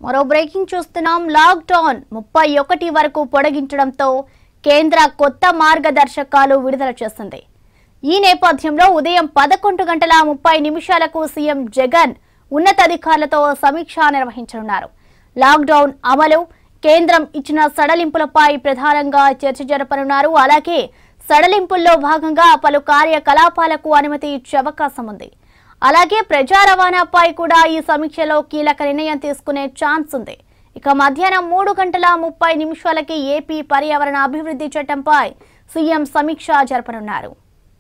మరో బ్రేకింగ్ చూస్తున్నాం లాక్డౌన్ ముప్పై ఒకటి వరకు పొడిగించడంతో కేంద్ర కొత్త మార్గదర్శకాలు విడుదల చేసింది ఈ నేపథ్యంలో ఉదయం పదకొండు గంటల ముప్పై నిమిషాలకు సీఎం జగన్ ఉన్నతాధికారులతో సమీక్ష నిర్వహించనున్నారు లాక్డౌన్ అమలు కేంద్రం ఇచ్చిన సడలింపులపై ప్రధానంగా చర్చ జరపనున్నారు అలాగే సడలింపుల్లో భాగంగా పలు కార్యకలాపాలకు అనుమతి ఇచ్చే అవకాశం ఉంది అలాగే ప్రజా రవాణాపై కూడా ఈ సమీక్షలో కీలక నిర్ణయం తీసుకునే ఛాన్స్ ఉంది ఇక మధ్యాహ్నం మూడు గంటల ముప్పై నిమిషాలకి ఏపీ పర్యావరణ అభివృద్ధి చట్టంపై సీఎం సమీక్ష జరపనున్నారు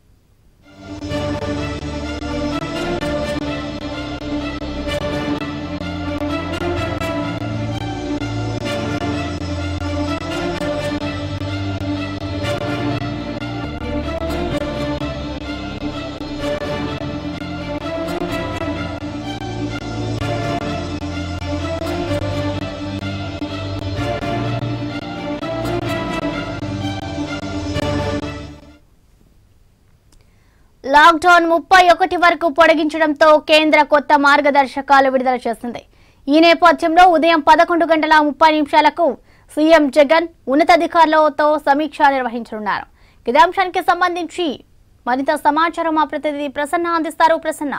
లాక్డౌన్ ముప్పై ఒకటి వరకు పొడిగించడంతో కేంద్ర కొత్త మార్గదర్శకాలు విడుదల చేసింది ఈ నేపథ్యంలో ఉదయం పదకొండు గంటల ముప్పై నిమిషాలకు సీఎం జగన్ ఉన్నతాధికారులతో సమీక్ష నిర్వహించనున్నారు ఇదే అంశానికి సంబంధించి మరింత సమాచారం మా ప్రతినిధి ప్రసన్న అందిస్తారు ప్రసన్న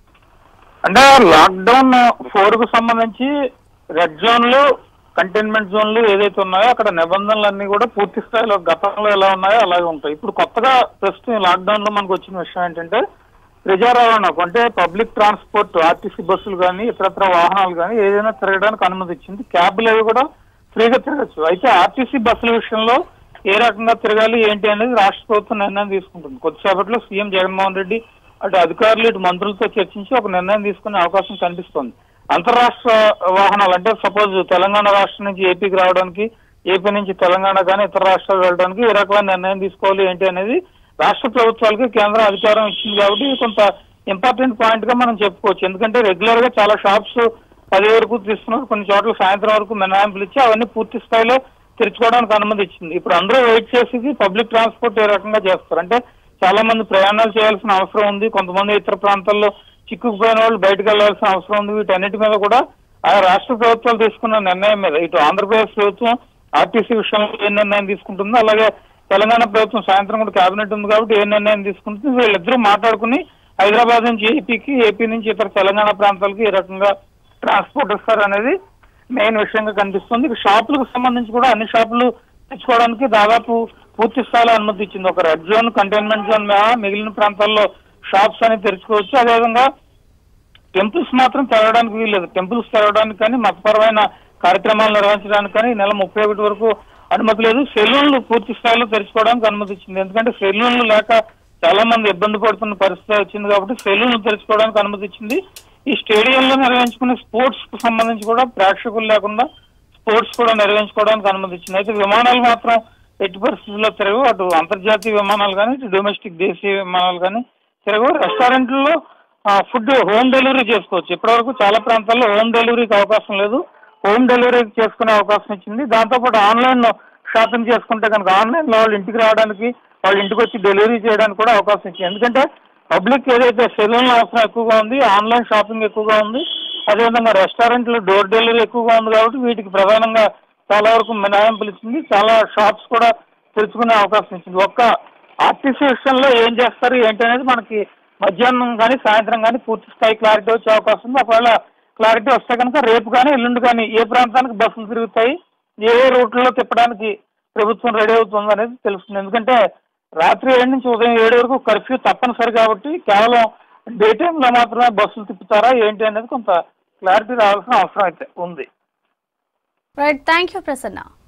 అంటే లాక్డౌన్ ఫోర్ కు సంబంధించి రెడ్ జోన్లు కంటైన్మెంట్ జోన్లు ఏదైతే ఉన్నాయో అక్కడ నిబంధనలన్నీ కూడా పూర్తి స్థాయిలో గతంలో ఎలా ఉన్నాయో అలాగే ఉంటాయి ఇప్పుడు కొత్తగా ప్రస్తుతం లాక్డౌన్ లో మనకు వచ్చిన విషయం ఏంటంటే ప్రజా రవాణాకు అంటే పబ్లిక్ ట్రాన్స్పోర్ట్ ఆర్టీసీ బస్సులు కానీ ఇతరత్ర వాహనాలు కానీ ఏదైనా తిరగడానికి అనుమతి ఇచ్చింది క్యాబ్లు అవి కూడా ఫ్రీగా తిరగచ్చు అయితే ఆర్టీసీ బస్సుల విషయంలో ఏ రకంగా తిరగాలి ఏంటి అనేది రాష్ట్ర ప్రభుత్వం నిర్ణయం తీసుకుంటుంది కొద్దిసేపట్లో సీఎం జగన్మోహన్ రెడ్డి అటు అధికారులు ఇటు మంత్రులతో చర్చించి ఒక నిర్ణయం తీసుకునే అవకాశం కనిపిస్తోంది అంతరాష్ట్ర వాహనాలు అంటే సపోజ్ తెలంగాణ రాష్ట్రం నుంచి ఏపీకి రావడానికి ఏపీ నుంచి తెలంగాణ కానీ ఇతర రాష్ట్రాలు వెళ్ళడానికి ఏ రకమైన నిర్ణయం తీసుకోవాలి ఏంటి అనేది రాష్ట్ర ప్రభుత్వాలకి కేంద్రం అధికారం ఇచ్చింది కాబట్టి ఇది కొంత ఇంపార్టెంట్ పాయింట్ గా మనం చెప్పుకోవచ్చు ఎందుకంటే రెగ్యులర్ గా చాలా షాప్స్ పది వరకు తీస్తున్నారు కొన్ని చోట్ల సాయంత్రం వరకు మినహాయింపులు ఇచ్చి అవన్నీ పూర్తి స్థాయిలో తెరుచుకోవడానికి అనుమతి ఇచ్చింది ఇప్పుడు అందరూ వెయిట్ చేసి పబ్లిక్ ట్రాన్స్పోర్ట్ ఏ రకంగా చేస్తారు అంటే చాలా మంది ప్రయాణాలు చేయాల్సిన అవసరం ఉంది కొంతమంది ఇతర ప్రాంతాల్లో చిక్కుకుపోయిన వాళ్ళు బయటకు వెళ్లాల్సిన అవసరం ఉంది వీటన్నిటి మీద కూడా ఆయా రాష్ట్ర ప్రభుత్వాలు తీసుకున్న నిర్ణయం మీద ఇటు ఆంధ్రప్రదేశ్ ప్రభుత్వం ఆర్టీసీ విషయంలో ఏ నిర్ణయం తీసుకుంటుందో అలాగే తెలంగాణ ప్రభుత్వం సాయంత్రం కూడా కేబినెట్ ఉంది కాబట్టి ఏ నిర్ణయం తీసుకుంటుంది వీళ్ళిద్దరూ మాట్లాడుకుని హైదరాబాద్ నుంచి ఏపీకి ఏపీ నుంచి ఇతర తెలంగాణ ప్రాంతాలకి ఏ రకంగా ట్రాన్స్పోర్ట్ ఇస్తారు అనేది మెయిన్ విషయంగా కనిపిస్తుంది ఇక షాపులకు సంబంధించి కూడా అన్ని షాపులు తెచ్చుకోవడానికి దాదాపు పూర్తి స్థాయిలో అనుమతి ఇచ్చింది ఒక రెడ్ జోన్ కంటైన్మెంట్ జోన్ మీద మిగిలిన ప్రాంతాల్లో షాప్స్ అని తెరుచుకోవచ్చు అదేవిధంగా టెంపుల్స్ మాత్రం తెరవడానికి వీల్లేదు టెంపుల్స్ తెరవడానికి కానీ మతపరమైన కార్యక్రమాలు నిర్వహించడానికి కానీ ఈ నెల ముప్పై ఒకటి వరకు అనుమతి లేదు సెలూన్లు పూర్తి స్థాయిలో తెరుచుకోవడానికి అనుమతి ఇచ్చింది ఎందుకంటే సెలూన్లు లేక చాలా మంది ఇబ్బంది పడుతున్న పరిస్థితి వచ్చింది కాబట్టి సెలూన్లు తెరుచుకోవడానికి అనుమతి ఇచ్చింది ఈ స్టేడియంలో నిర్వహించుకునే స్పోర్ట్స్ కు సంబంధించి కూడా ప్రేక్షకులు లేకుండా స్పోర్ట్స్ కూడా నిర్వహించుకోవడానికి అనుమతి ఇచ్చింది అయితే విమానాలు మాత్రం ఎట్టి పరిస్థితుల్లో తిరగవు అటు అంతర్జాతీయ విమానాలు కానీ ఇటు డొమెస్టిక్ దేశీయ విమానాలు కానీ తిరగవు రెస్టారెంట్లలో ఫుడ్ హోమ్ డెలివరీ చేసుకోవచ్చు ఇప్పటివరకు చాలా ప్రాంతాల్లో హోమ్ డెలివరీకి అవకాశం లేదు హోమ్ డెలివరీ చేసుకునే అవకాశం ఇచ్చింది దాంతోపాటు ఆన్లైన్ షాపింగ్ చేసుకుంటే కనుక ఆన్లైన్ లో వాళ్ళు ఇంటికి రావడానికి వాళ్ళ ఇంటికి వచ్చి డెలివరీ చేయడానికి కూడా అవకాశం ఇచ్చింది ఎందుకంటే పబ్లిక్ ఏదైతే సెలూన్ అవసరం ఎక్కువగా ఉంది ఆన్లైన్ షాపింగ్ ఎక్కువగా ఉంది అదేవిధంగా రెస్టారెంట్లు డోర్ డెలివరీ ఎక్కువగా ఉంది కాబట్టి వీటికి ప్రధానంగా చాలా వరకు మినహాయింపులు ఇచ్చింది చాలా షాప్స్ కూడా తెరుచుకునే అవకాశం ఇచ్చింది ఒక్క ఆర్టీసీ విషయంలో ఏం చేస్తారు ఏంటి అనేది మనకి మధ్యాహ్నం కానీ సాయంత్రం కానీ పూర్తి స్థాయి క్లారిటీ వచ్చే అవకాశం ఉంది ఒకవేళ క్లారిటీ వస్తే కనుక రేపు కానీ ఎల్లుండి కానీ ఏ ప్రాంతానికి బస్సులు తిరుగుతాయి ఏ ఏ రూట్లలో తిప్పడానికి ప్రభుత్వం రెడీ అవుతుంది అనేది తెలుస్తుంది ఎందుకంటే రాత్రి ఏడు నుంచి ఉదయం ఏడు వరకు కర్ఫ్యూ తప్పనిసరి కాబట్టి కేవలం డే టైంలో మాత్రమే బస్సులు తిప్పుతారా ఏంటి అనేది కొంత క్లారిటీ రావాల్సిన అవసరం అయితే ఉంది రైట్ థ్యాంక్ యూ ప్రసన్న